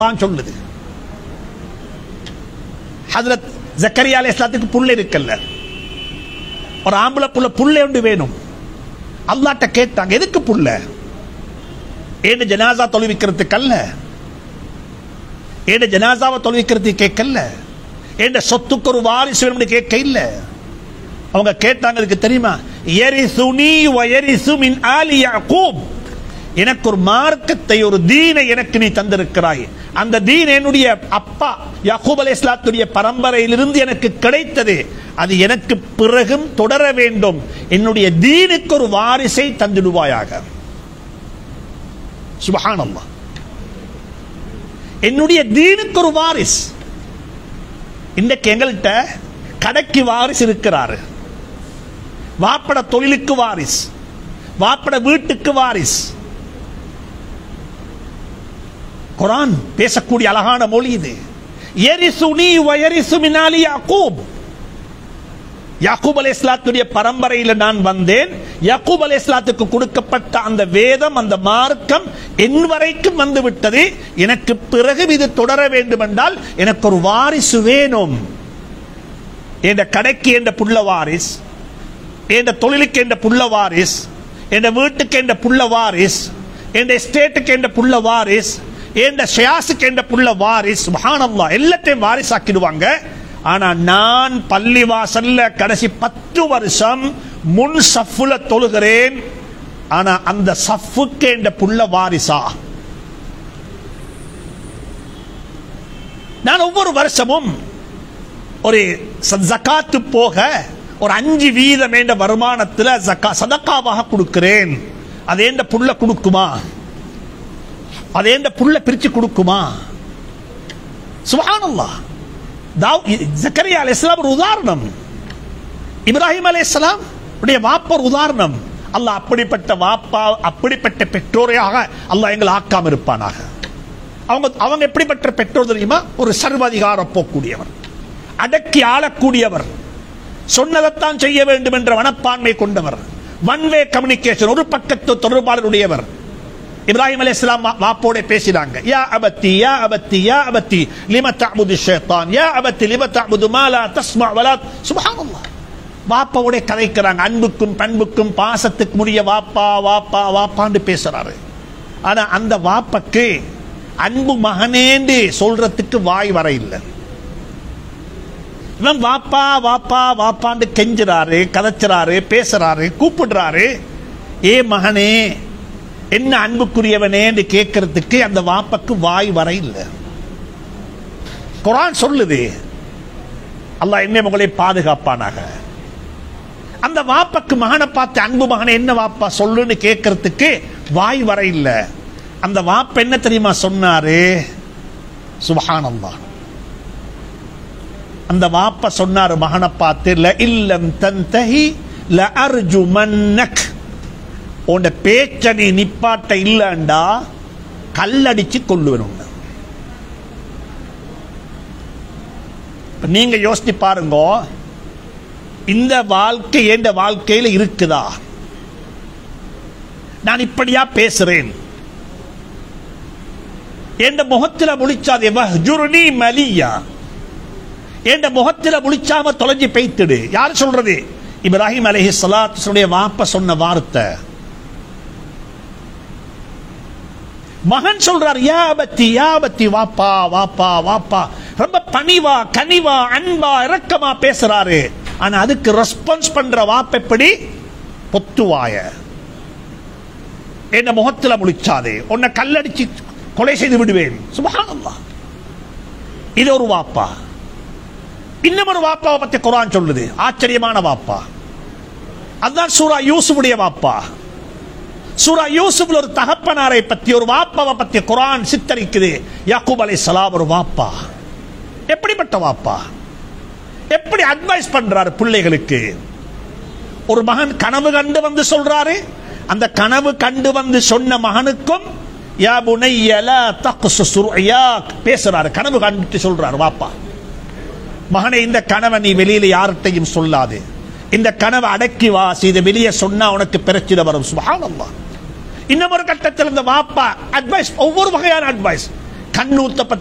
குர்ஆன் சொல்லுது ஹஜரத் ஜக்கரியா அலைஹிஸ்ஸலாத்துக்கு புள்ள இருக்கல்ல ஒரு ஆம்பளை புள்ள புள்ள ஒன்று வேணும் அல்லாட்ட கேட்டாங்க எதுக்கு புள்ள ஏன்னு ஜனாசா தொழுவிக்கிறதுக்கு அல்ல ஏன்னு ஜனாசாவை தொழுவிக்கிறதுக்கு கேட்கல ஏண்ட சொத்துக்கு ஒரு வாரிசு வேணும்னு கேட்க இல்ல அவங்க கேட்டாங்க அதுக்கு தெரியுமா எரிசுனி வயரிசு மின் ஆலி யாக்கூப் எனக்கு ஒரு மார்க்கத்தை ஒரு தீனை எனக்கு நீ தந்திருக்கிறாய் அந்த தீன் என்னுடைய அப்பா யாக்கூப் அலைஹிஸ்ஸலாத்துடைய பரம்பரையிலிருந்து எனக்கு கிடைத்தது அது எனக்கு பிறகும் தொடர வேண்டும் என்னுடைய தீனுக்கு ஒரு வாரிசை தந்திடுவாயாக சுபஹானல்லாஹ் என்னுடைய தீனுக்கு ஒரு வாரிஸ் இன்றைக்கு எங்கள்கிட்ட கடைக்கு வாரிசு இருக்கிறாரு வாப்பட தொழிலுக்கு வாரிஸ் வாப்பட வீட்டுக்கு வாரிஸ் குரான் பேசக்கூடிய அழகான மொழி இது எரிசுனி வயரிசு மினாலி யாக்கூப் யாக்கூப் அலைஹிஸ்ஸலாத்துடைய பரம்பரையில் நான் வந்தேன் யாக்கூப் அலைஹிஸ்ஸலாத்துக்கு கொடுக்கப்பட்ட அந்த வேதம் அந்த மார்க்கம் என் வரைக்கும் வந்து விட்டது எனக்கு பிறகு இது தொடர வேண்டும் என்றால் எனக்கு ஒரு வாரிசு வேணும் என்ற கடைக்கு என்ற புள்ள வாரிஸ் என்ற தொழிலுக்கு என்ற புள்ள வாரிஸ் என்ற வீட்டுக்கு என்ற புள்ள வாரிஸ் என்ற எஸ்டேட்டுக்கு என்ற புள்ள வாரிஸ் என்ற ஷியாசுக்கு என்ற புள்ள வாரிஸ் சுப்ஹானல்லாஹ் எல்லாத்தையும் வாரிஸ் ஆக்கிடுவாங்க ஆனா நான் பள்ளி வாசல்ல கடைசி பத்து வருஷம் முன் சஃப்புல தொழுகிறேன் ஆனா அந்த சஃப்புக்கு என்ற புள்ள வாரிசா நான் ஒவ்வொரு வருஷமும் ஒரு ச- ஜகாத்து போக ஒரு அஞ்சு வீதம் என்ற வருமானத்துல ஜக்கா சதக்காவாக கொடுக்கிறேன் அது எந்த புள்ள கொடுக்குமா அது எந்த புள்ள பிரிச்சு கொடுக்குமா சுபஹானல்லாஹ் தாவ் ஜக்கரியா அலைஹிஸ்ஸலாம் ஒரு உதாரணம் இப்ராஹிம் அலைஹிஸ்ஸலாம் உடைய வாப்பா ஒரு உதாரணம் அல்லாஹ் அப்படிப்பட்ட வாப்பா அப்படிப்பட்ட பெற்றோரையாக அல்லாஹ் எங்களை ஆக்காம இருப்பானாக அவங்க அவங்க எப்படிப்பட்ட பெற்றோர் தெரியுமா ஒரு சர்வாதிகார போக்கூடியவர் அடக்கி ஆளக்கூடியவர் சொன்னதைத்தான் செய்ய வேண்டும் என்ற மனப்பான்மை கொண்டவர் ஒன் வே கம்யூனிகேஷன் ஒரு பக்கத்து தொடர்பாளருடையவர் இப்ராஹிம் அலைஹிஸ்ஸலாம் வா- வாப்போட பேசினாங்க யா அபத்தி யா அபத்தி யா அபத்தி லிம தஅபுது ஷைத்தான் யா அபத்தி லிம தஅபுது மா லா தஸ்மா வலா சுப்ஹானல்லாஹ் வாப்பாவோட கதைக்கிறாங்க அன்புக்கும் பண்புக்கும் பாசத்துக்கு முடிய வாப்பா வாப்பா வாப்பான்னு பேசுறாரு ஆனா அந்த வாப்பக்கு அன்பு மகனேண்டு சொல்றதுக்கு வாய் வர இல்லை இவன் வாப்பா வாப்பா வாப்பான்னு கெஞ்சுறாரு கதைச்சுறாரு பேசுறாரு கூப்பிடுறாரு ஏ மகனே என்ன அன்புக்குரியவனேன்னு கேட்கறதுக்கு அந்த வாப்பக்கு வாய் வர இல்லை குரான் சொல்லுது அல்லாஹ் என்ன உங்களை பாதுகாப்பானாக அந்த வாப்பக்கு மகனை பார்த்து அன்பு மகனை என்ன வாப்பா சொல்லுன்னு கேட்கறதுக்கு வாய் வர இல்லை அந்த வாப்ப என்ன தெரியுமா சொன்னாரு சுபஹானல்லாஹ் அந்த வாப்ப சொன்னாரு மகனை பார்த்து ல இல்லம் தந்தஹி ல அர்ஜு மன்னக் உன் பேச்ச நீ நிப்பாட்ட இல்லண்டா கல்லடிச்சு கொள்ளுவேன் உன்னை. இப்ப நீங்க யோசிச்சு பாருங்க இந்த வாழ்க்கை என்ற வாழ்க்கையில இருக்குதா நான் இப்படியா பேசுறேன் என்ற முகத்துல முழிச்சாதே வஹ்ஜுர்னி மலியா என்ற முகத்துல முழிச்சாம தொலைஞ்சு பெய்த்துடு யார் சொல்றது இப்ராஹிம் அலைஹி ஸலாத்துடைய வாப்ப சொன்ன வார்த்தை மகன் சொல்றார் யா பத்தி யா பத்தி வாப்பா வாப்பா வாப்பா ரொம்ப பணிவா கனிவா அன்பா இரக்கமா பேசுறாரு ஆனா அதுக்கு ரெஸ்பான்ஸ் பண்ற வாப்ப எப்படி பொத்துவாய என்ன முகத்துல முழிச்சாதே உன்னை கல்லடிச்சு கொலை செய்து விடுவேன் சுபஹானல்லாஹ் இது ஒரு வாப்பா இன்னும் ஒரு வாப்பாவை பத்தி குரான் சொல்லுது ஆச்சரியமான வாப்பா அதுதான் சூரா யூசுஃபுடைய வாப்பா சூரா யூசுப்ல ஒரு தகப்பனாரை பத்தி ஒரு வாப்பாவை பத்தி குரான் சித்தரிக்குது யாக்கூப் அலைஹிஸ்ஸலாம் ஒரு வாப்பா எப்படிப்பட்ட வாப்பா எப்படி அட்வைஸ் பண்றாரு பிள்ளைகளுக்கு ஒரு மகன் கனவு கண்டு வந்து சொல்றாரு அந்த கனவு கண்டு வந்து சொன்ன மகனுக்கும் யா புனைய லா தக்சுஸ் ருஅயாக் பேசுறாரு கனவு கண்டுட்டு சொல்றாரு வாப்பா மகனே இந்த கனவை நீ வெளியில யார்கிட்டையும் சொல்லாது இந்த கனவை அடக்கி வாசி இதை வெளியே சொன்னா உனக்கு பிரச்சனை வரும் சுபஹானல்லாஹ் இன்னும் ஒரு கட்டத்தில் இந்த வாப்பா அட்வைஸ் ஒவ்வொரு வகையான அட்வைஸ் கண்ணூத்தப்பட்ட